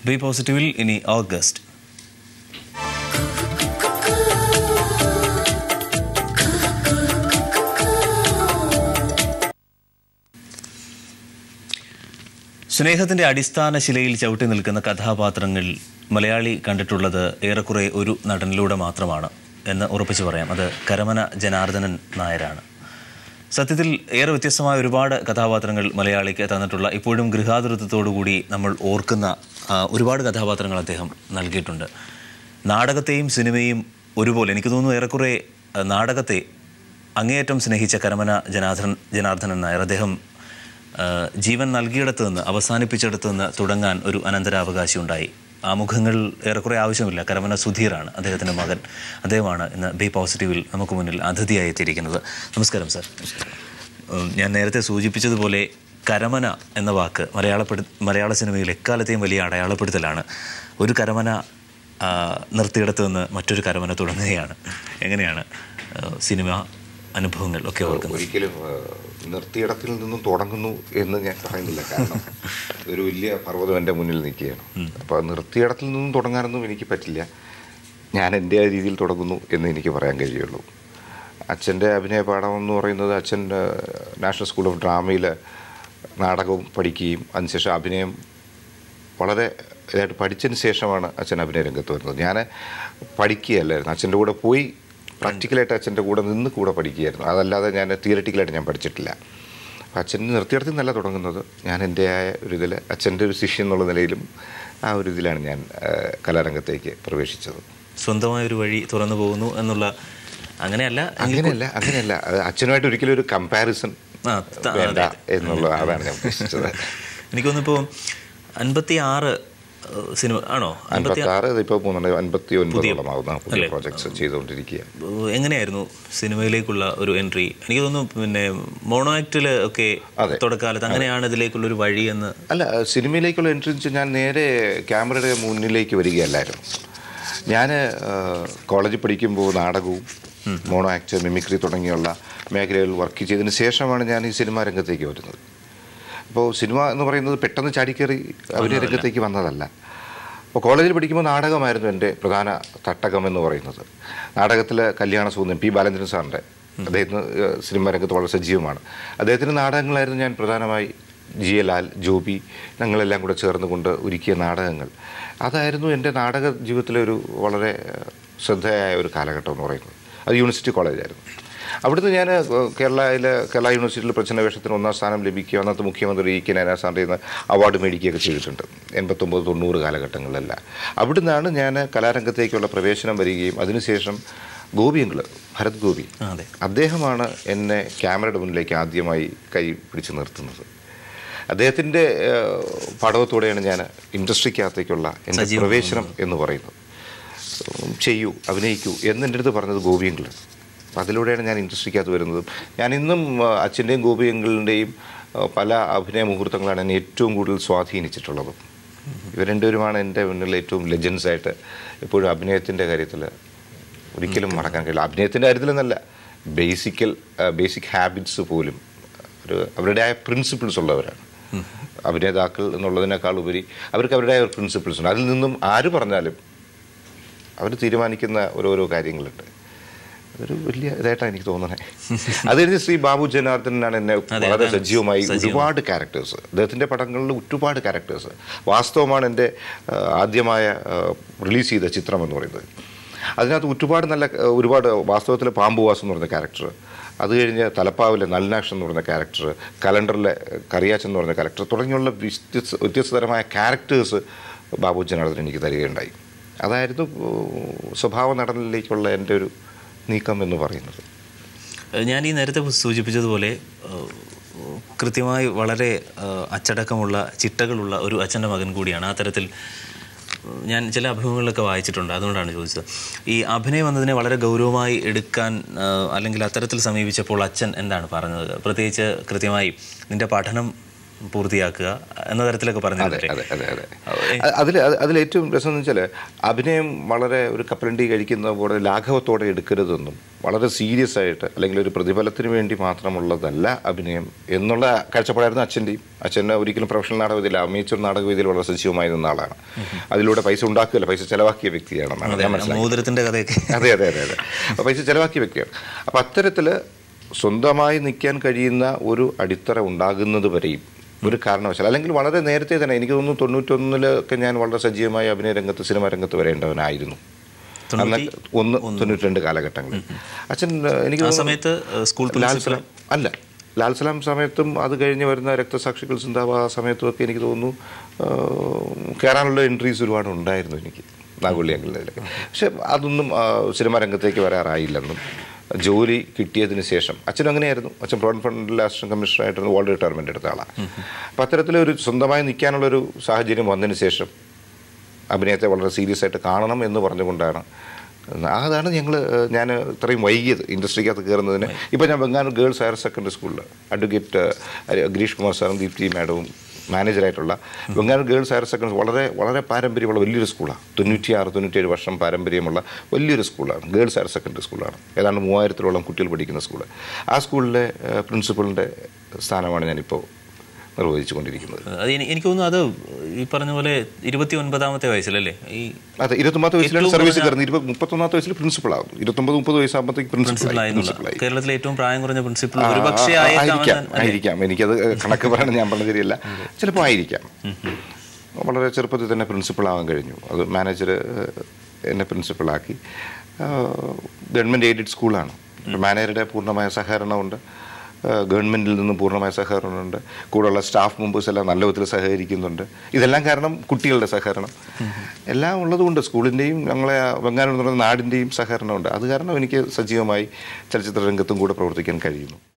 B പോസിറ്റീവിൽ ഇനി August സ്നേഹത്തിന്റെ അടിസ്ഥാന ശിലയിൽ ചവിട്ടി നിൽക്കുന്ന കഥാപാത്രങ്ങൾ മലയാളി കണ്ടിട്ടുള്ളത് ഏറെക്കുറെ ഒരു നടനിലൂടെ മാത്രമാണ് എന്ന് ഉറപ്പിച്ചു പറയാം അത് കരമന ജനാർദ്ദനൻ നായരാണ് സത്യത്തിൽ ഏറെ വ്യത്യസ്തമായ ഒരുപാട് കഥാപാത്രങ്ങൾ മലയാളിക്ക് തന്നിട്ടുള്ള ഇപ്പോഴും ഗൃഹാതുരത്വത്തോടുകൂടി നമ്മൾ ഓർക്കുന്ന ആ, ഒരുപാട് കഥാപാത്രങ്ങൾ അദ്ദേഹം നൽകിയിട്ടുണ്ട് നാടകത്തെയും സിനിമയും ഒരുപോലെ എനിക്ക് തോന്നുന്നു ഏറെക്കുറെ ആ, നാടകത്തെ അങ്ങേയറ്റം സ്നേഹിച്ച കരമന ജനാർദ്ദൻ ജനാർദ്ദനൻ നായർ അദ്ദേഹം ആ, ജീവൻ നൽകിയിടത്ത് നിന്ന് അവസാനിപ്പിച്ചിടത്ത് നിന്ന് തുടങ്ങാൻ ഒരു അനന്തരാവകാശി ഉണ്ടായി ആ മുഖങ്ങൾ ഏറെക്കുറെ ആവശ്യമില്ല കരമന സുധീറാണ് അദ്ദേഹത്തിൻ്റെ മകൻ അദ്ദേഹമാണ് ഇന്ന് ബി പോസിറ്റീവിൽ നമുക്ക് മുന്നിൽ അതിഥിയായി എത്തിയിരിക്കുന്നത് നമസ്കാരം സാർ ഉം, ഞാൻ നേരത്തെ സൂചിപ്പിച്ചതുപോലെ കരമന എന്ന വാക്ക് മലയാളപ്പെടു മലയാള സിനിമയിൽ എക്കാലത്തെയും വലിയ അടയാളപ്പെടുത്തലാണ് ഒരു കരമന ആ, നിർത്തിയിടത്ത് നിന്ന് മറ്റൊരു കരമന തുടങ്ങുകയാണ് എങ്ങനെയാണ് ആ, സിനിമ അനുഭവങ്ങൾ ഒക്കെ ഓർക്കുന്നത് ഒരിക്കലും ആ, നിർത്തിയിടത്തിൽ നിന്നും തുടങ്ങുന്നു എന്ന് ഞാൻ പറയുന്നില്ല കാരണം ഒരു വലിയ പർവ്വതം എൻ്റെ മുന്നിൽ നിൽക്കുകയാണ് അപ്പോൾ നിർത്തിയിടത്തിൽ നിന്നും തുടങ്ങാനൊന്നും എനിക്ക് പറ്റില്ല ഞാൻ എൻ്റെ ആ രീതിയിൽ തുടങ്ങുന്നു എന്ന് എനിക്ക് പറയാൻ കഴിയുള്ളൂ അച്ഛൻ്റെ അഭിനയ പാഠം എന്ന് പറയുന്നത് അച്ഛൻ ആ, നാഷണൽ സ്കൂൾ ഓഫ് ഡ്രാമയിൽ നാടകവും പഠിക്കുകയും അതിനുശേഷം അഭിനയം വളരെ ഇതായിട്ട് പഠിച്ചതിന് ശേഷമാണ് അച്ഛൻ അഭിനയ രംഗത്ത് വരുന്നത് ഞാൻ പഠിക്കുകയല്ലായിരുന്നു അച്ഛൻ്റെ കൂടെ പോയി പ്രാക്ടിക്കലായിട്ട് അച്ഛൻ്റെ കൂടെ നിന്ന് കൂടെ പഠിക്കുകയായിരുന്നു അതല്ലാതെ ഞാൻ തിയററ്റിക്കലായിട്ട് ഞാൻ പഠിച്ചിട്ടില്ല അപ്പം അച്ഛൻ നിർത്തിയിടത്തിൽ നിന്നല്ല തുടങ്ങുന്നത് ഞാൻ എൻ്റെ ആയ ഒരു ഇതിൽ അച്ഛൻ്റെ ഒരു ശിഷ്യ എന്നുള്ള നിലയിലും ആ ഒരു ഇതിലാണ് ഞാൻ ആ, കലാരംഗത്തേക്ക് പ്രവേശിച്ചത് സ്വന്തമായ ഒരു വഴി തുറന്നു പോകുന്നു എന്നുള്ള അങ്ങനെയല്ല എങ്കിൽ അങ്ങനെയല്ല അങ്ങനെയല്ല അത് അച്ഛനുമായിട്ട് ഒരിക്കലും ഒരു കമ്പാരിസൺ ആ, ത- വേണ്ട അതെ, അതെ. എന്നുള്ള അതാണ് ഞാൻ ഉദ്ദേശിച്ചത് എനിക്ക് തോന്നുന്നു ഇപ്പോൾ അൻപത്തി ആറ് സിനിമ ആണോ അൻപത്തി അൻപത്തി ആറ് ഇപ്പോൾ മൂന്നെണ്ണം അൻപത്തി ഒൻപതോളമാവുന്ന പുതിയ അല്ലേ? പ്രോജക്ട്സ് ചെയ്തുകൊണ്ടിരിക്കുക എങ്ങനെയായിരുന്നു സിനിമയിലേക്കുള്ള ഒരു എൻട്രി എനിക്ക് തോന്നുന്നു പിന്നെ മോണോ ആക്ടിൽ ഒക്കെ അതെ. തുടക്കാലത്ത് അങ്ങനെയാണ് ഇതിലേക്കുള്ള ഒരു വഴി എന്ന് അല്ല സിനിമയിലേക്കുള്ള എൻട്രി വെച്ചാൽ ഞാൻ നേരെ ക്യാമറയുടെ മുന്നിലേക്ക് വരികയല്ലായിരുന്നു ഞാൻ കോളേജിൽ പഠിക്കുമ്പോൾ നാടകവും മോണോ ആക്ട് മിമിക്രി തുടങ്ങിയുള്ള മേഖലകളിൽ വർക്ക് ചെയ്തതിന് ശേഷമാണ് ഞാൻ ഈ സിനിമാ രംഗത്തേക്ക് വരുന്നത് അപ്പോൾ സിനിമ എന്ന് പറയുന്നത് പെട്ടെന്ന് ചാടിക്കയറി അഭിനയ രംഗത്തേക്ക് വന്നതല്ല അപ്പോൾ കോളേജിൽ പഠിക്കുമ്പോൾ നാടകമായിരുന്നു എൻ്റെ പ്രധാന തട്ടകം എന്ന് പറയുന്നത് നാടകത്തിൽ കല്യാണ സൂന്യം പി ബാലചന്ദ്രൻ സാറിൻ്റെ അദ്ദേഹത്തിന് ഏഹ്, സിനിമാ രംഗത്ത് വളരെ സജീവമാണ് അദ്ദേഹത്തിൻ്റെ നാടകങ്ങളായിരുന്നു ഞാൻ പ്രധാനമായി ജി എ ലാൽ ജോബി ഞങ്ങളെല്ലാം കൂടെ ചേർന്നുകൊണ്ട് ഒരുക്കിയ നാടകങ്ങൾ അതായിരുന്നു എൻ്റെ നാടക ജീവിതത്തിലെ ഒരു വളരെ ഏഹ്, ശ്രദ്ധേയമായ ഒരു കാലഘട്ടം എന്ന് പറയുന്നത് അത് യൂണിവേഴ്സിറ്റി കോളേജായിരുന്നു അവിടുന്ന് ഞാൻ കേരളയിലെ കേരള യൂണിവേഴ്സിറ്റിയിൽ പ്രച്ഛന്ന വേഷത്തിന് ഒന്നാം സ്ഥാനം ലഭിക്കുക അന്നത്തെ മുഖ്യമന്ത്രി ഇ കെ നാരാസാറിൻ്റെ നിന്ന് അവാർഡ് മേടിക്കുകയൊക്കെ ചെയ്തിട്ടുണ്ട് എൺപത്തൊമ്പത് തൊണ്ണൂറ് കാലഘട്ടങ്ങളിലല്ല അവിടുന്നാണ് ഞാൻ കലാരംഗത്തേക്കുള്ള പ്രവേശനം വരികയും അതിനുശേഷം ഗോപിയങ്കിൾ ഭരത് ഗോപി ആ, അതെ അദ്ദേഹമാണ് എന്നെ ക്യാമറയുടെ മുന്നിലേക്ക് ആദ്യമായി കൈ പിടിച്ചു നിർത്തുന്നത് അദ്ദേഹത്തിൻ്റെ പടവത്തോടെയാണ് ഞാൻ ഇൻഡസ്ട്രിക്കകത്തേക്കുള്ള എൻ്റെ സജീവം. പ്രവേശനം എന്ന് പറയുന്നത് ഉം, ചെയ്യൂ അഭിനയിക്കൂ എന്ന് എൻ്റെ അടുത്ത് പറഞ്ഞത് ഗോപിയങ്കിളാണ് അപ്പം അതിലൂടെയാണ് ഞാൻ ഇൻഡസ്ട്രിക്കകത്ത് വരുന്നതും ഞാൻ ഇന്നും ആ, അച്ഛൻ്റെയും ഗോപിയങ്കിളിൻ്റെയും പല അഭിനയ മുഹൂർത്തങ്ങളാണ് എന്നെ ഏറ്റവും കൂടുതൽ സ്വാധീനിച്ചിട്ടുള്ളതും ഇവർ രണ്ടുപേരുമാണ് എൻ്റെ മുന്നിൽ ഏറ്റവും ലെജൻസ് ആയിട്ട് എപ്പോഴും അഭിനയത്തിൻ്റെ കാര്യത്തിൽ ഒരിക്കലും മറക്കാൻ കഴിയില്ല അഭിനയത്തിൻ്റെ കാര്യത്തിലെന്നല്ല ബേസിക്കൽ ബേസിക് ഹാബിറ്റ്സ് പോലും ഒരു അവരുടേതായ പ്രിൻസിപ്പിൾസ് ഉള്ളവരാണ് അഭിനേതാക്കൾ എന്നുള്ളതിനേക്കാൾ ഉപരി അവർക്ക് അവരുടേതായ പ്രിൻസിപ്പിൾസ് ഉണ്ട് അതിൽ നിന്നും ആര് പറഞ്ഞാലും അവർ തീരുമാനിക്കുന്ന ഓരോരോ കാര്യങ്ങളുണ്ട് അതൊരു വലിയ ഇതായിട്ടാണ് എനിക്ക് തോന്നുന്നത് അത് കഴിഞ്ഞ് ശ്രീ ബാബു ജനാർദ്ദനാണ് എന്നെ അതെ, വളരെ അതാണ് സജീവമായി സജീവം. ഒരുപാട് ക്യാരക്ടേഴ്സ് അദ്ദേഹത്തിൻ്റെ പടങ്ങളിൽ ഒരുപാട് ക്യാരക്ടേഴ്സ് വാസ്തവമാണ് എൻ്റെ ആ, ആദ്യമായ റിലീസ് ചെയ്ത ചിത്രം എന്ന് പറയുന്നത് അതിനകത്ത് ഒരുപാട് നല്ല ആ, ഒരുപാട് വാസ്തവത്തിൽ പാമ്പുവാസം എന്ന് പറഞ്ഞ ക്യാരക്ടർ അത് കഴിഞ്ഞ് തലപ്പാവിലെ നൽനാക്ഷൻ എന്ന് പറഞ്ഞ ക്യാരക്ടർ കലണ്ടറിലെ കറിയാച്ചൻ എന്ന് പറഞ്ഞ ക്യാരക്ടർ തുടങ്ങിയുള്ള വ്യത്യസ്ത വ്യത്യസ്തതരമായ ക്യാരക്ടേഴ്സ് ബാബു ജനാർദ്ദൻ എനിക്ക് തരികയുണ്ടായി അതായിരുന്നു ഉം, സ്വഭാവ നടനിലേക്കുള്ള എൻ്റെ ഒരു നീക്കം എന്ന് പറയുന്നത് ഏഹ് ഞാൻ ഈ നേരത്തെ സൂചിപ്പിച്ചതുപോലെ ഏഹ് കൃത്യമായി വളരെ ഏഹ് അച്ചടക്കമുള്ള ചിട്ടകളുള്ള ഒരു അച്ഛൻ്റെ മകൻ കൂടിയാണ് ആ തരത്തിൽ ഏഹ് ഞാൻ ചില അഭിമുഖങ്ങളിലൊക്കെ വായിച്ചിട്ടുണ്ട് അതുകൊണ്ടാണ് ചോദിച്ചത് ഈ അഭിനയം എന്നതിനെ വളരെ ഗൗരവമായി എടുക്കാൻ ഏഹ് അല്ലെങ്കിൽ അത്തരത്തിൽ സമീപിച്ചപ്പോൾ അച്ഛൻ എന്താണ് പറഞ്ഞത് പ്രത്യേകിച്ച് കൃത്യമായി നിന്റെ പഠനം പൂർത്തിയാക്കുക എന്ന തരത്തിലൊക്കെ അതെ പറഞ്ഞിട്ടില്ലേ അതെ അതെ അതെ അതിൽ അതിൽ ഏറ്റവും രസം എന്ന് വെച്ചാൽ അഭിനയം വളരെ ഒരു കപ്പലണ്ടി കഴിക്കുന്ന പോലെ ലാഘവത്തോടെ എടുക്കരുതെന്നും വളരെ സീരിയസ് ആയിട്ട് അല്ലെങ്കിൽ ഒരു പ്രതിഫലത്തിന് വേണ്ടി മാത്രമുള്ളതല്ല അഭിനയം എന്നുള്ള കാഴ്ചപ്പാടായിരുന്നു അച്ഛൻ്റെയും അച്ഛൻ ഒരിക്കലും പ്രൊഫഷണൽ നാടകവേദിയിൽ അമേച്ചർ നാടകവേദിയിൽ വളരെ സജീവമായി നിന്ന ആളാണ് അതിലൂടെ പൈസ ഉണ്ടാക്കുകയല്ല പൈസ ചെലവാക്കിയ വ്യക്തിയാണെന്നാണ് ഞാൻ മനസ്സിലാക്കുന്നത് മോതിരത്തിന്റെ കഥയൊക്കെ അതെ അതെ അതെ അതെ അപ്പോൾ പൈസ ചെലവാക്കിയ വ്യക്തിയാണ് അപ്പോൾ അത്തരത്തിൽ സ്വന്തമായി നിൽക്കാൻ കഴിയുന്ന ഒരു അടിത്തറ ഉണ്ടാകുന്നത് വരെയും ഒരു കാരണവശാൽ അല്ലെങ്കിൽ വളരെ നേരത്തെ തന്നെ എനിക്ക് തോന്നുന്നു തൊണ്ണൂറ്റൊന്നിലൊക്കെ ഞാൻ വളരെ സജീവമായി അഭിനയ രംഗത്ത് സിനിമാ രംഗത്ത് വരേണ്ടവനായിരുന്നു അന്ന് ഒന്ന് തൊണ്ണൂറ്റി രണ്ട് കാലഘട്ടങ്ങളിൽ അച്ഛൻ ഏഹ്, എനിക്ക് ആ തോന്നുന്നു സമയത്ത് ഏഹ്, സ്കൂൾ ലാൽ സലാം അല്ല ലാൽ സലാം സമയത്തും അത് കഴിഞ്ഞ് വരുന്ന രക്തസാക്ഷികൾ സിന്താവ ആ സമയത്തും ഒക്കെ എനിക്ക് തോന്നുന്നു ഏഹ്, കയറാനുള്ള എൻട്രീസ് ഒരുപാട് ഉണ്ടായിരുന്നു എനിക്ക് നാഗുള്ളി അങ്കിളിലൊക്കെ പക്ഷെ അതൊന്നും ആ, സിനിമാ രംഗത്തേക്ക് വരാറായില്ലെന്നും ജോലി കിട്ടിയതിന് ശേഷം അച്ഛനും അങ്ങനെയായിരുന്നു അച്ഛൻ പ്രോവിഡന്റ് ഫണ്ടിലെ അസിസ്റ്റന്റ് കമ്മീഷണറായിട്ട് വേൾഡ് റിട്ടയർമെന്റ് എടുത്ത ആളാണ് അപ്പം അത്തരത്തിലൊരു സ്വന്തമായി നിൽക്കാനുള്ളൊരു സാഹചര്യം വന്നതിന് ശേഷം അഭിനയത്തെ വളരെ സീരിയസ് ആയിട്ട് കാണണം എന്ന് പറഞ്ഞുകൊണ്ടാണ് അതാണ് ഞങ്ങൾ ഞാൻ ഇത്രയും വൈകിയത് ഇൻഡസ്ട്രിക്കകത്ത് കയറുന്നതിന് ഇപ്പോൾ ഞാൻ ബംഗാളൂർ ഗേൾസ് ഹയർ സെക്കൻഡറി സ്കൂളിൽ അഡ്വക്കേറ്റ് ഗിരീഷ് കുമാർ സാറും ദീപ്തി മാഡവും മാനേജറായിട്ടുള്ള ബംഗാളൂർ ഗേൾസ് ഹയർ സെക്കൻഡറി വളരെ വളരെ പാരമ്പര്യമുള്ള വലിയൊരു സ്കൂളാണ് തൊണ്ണൂറ്റിയാറ് തൊണ്ണൂറ്റിയേഴ് വർഷം പാരമ്പര്യമുള്ള വലിയൊരു സ്കൂളാണ് ഗേൾസ് ഹയർ സെക്കൻഡറി സ്കൂളാണ് ഏതാണ്ട് മൂവായിരത്തിലോളം കുട്ടികൾ പഠിക്കുന്ന സ്കൂൾ ആ സ്കൂളിലെ പ്രിൻസിപ്പളിൻ്റെ സ്ഥാനമാണ് ഞാനിപ്പോൾ നിർവഹിച്ചു കൊണ്ടിരിക്കുന്നത് അത് എനി- എനിക്ക് തോന്നുന്നു അത് ഈ പറഞ്ഞ പോലെ ഇരുപത്തി ഒൻപതാമത്തെ വയസ്സിലല്ലേ ഈ അതെ ഇരുപത്തൊമ്പത് വയസ്സിലാണ് ഏറ്റവും സർവീസ് കുറഞ്ഞ- കയറുന്നത് ഇരുപത് മുപ്പത്തൊന്നാമത്തെ വയസ്സിൽ പ്രിൻസിപ്പൾ ആകും ഇരുപത്തൊമ്പത് മുപ്പത് വയസ്സാകുമ്പോഴത്തേക്ക് പ്രിൻസിപ്പൾ പ്രിൻസിപ്പളായി എന്നുള്ള പ്രിൻസിപ്പളായി കേരളത്തിലെ ഏറ്റവും പ്രായം കുറഞ്ഞ പ്രിൻസിപ്പൾ ഒരുപക്ഷെ ആയേക്കാം ആയിരിക്കാം ആയിരിക്കാം എനിക്കത് കണക്ക് പറയണം ഞാൻ പറഞ്ഞ ശരിയല്ല ചിലപ്പോൾ ആയിരിക്കാം വളരെ ചെറുപ്പത്തിൽ തന്നെ പ്രിൻസിപ്പൾ ആവാൻ കഴിഞ്ഞു അത് മാനേജർ എന്നെ പ്രിൻസിപ്പളാക്കി ഗവൺമെൻറ് എയ്ഡഡ് സ്കൂളാണ് മാനേജറുടെ പൂർണ്ണമായ സഹകരണമുണ്ട് ഗവൺമെൻറ്റിൽ നിന്നും പൂർണ്ണമായ സഹകരണമുണ്ട് കൂടെയുള്ള സ്റ്റാഫ് മെമ്പേഴ്സ് എല്ലാം നല്ല വിധത്തിൽ സഹകരിക്കുന്നുണ്ട് ഇതെല്ലാം കാരണം കുട്ടികളുടെ സഹകരണം എല്ലാം ഉള്ളതുകൊണ്ട് സ്കൂളിൻ്റെയും ഞങ്ങളെ ബംഗാളൂർ എന്ന് പറയുന്ന നാടിൻ്റെയും സഹകരണമുണ്ട് അത് കാരണം എനിക്ക് സജീവമായി ചലച്ചിത്ര രംഗത്തും കൂടെ പ്രവർത്തിക്കാൻ കഴിയുന്നു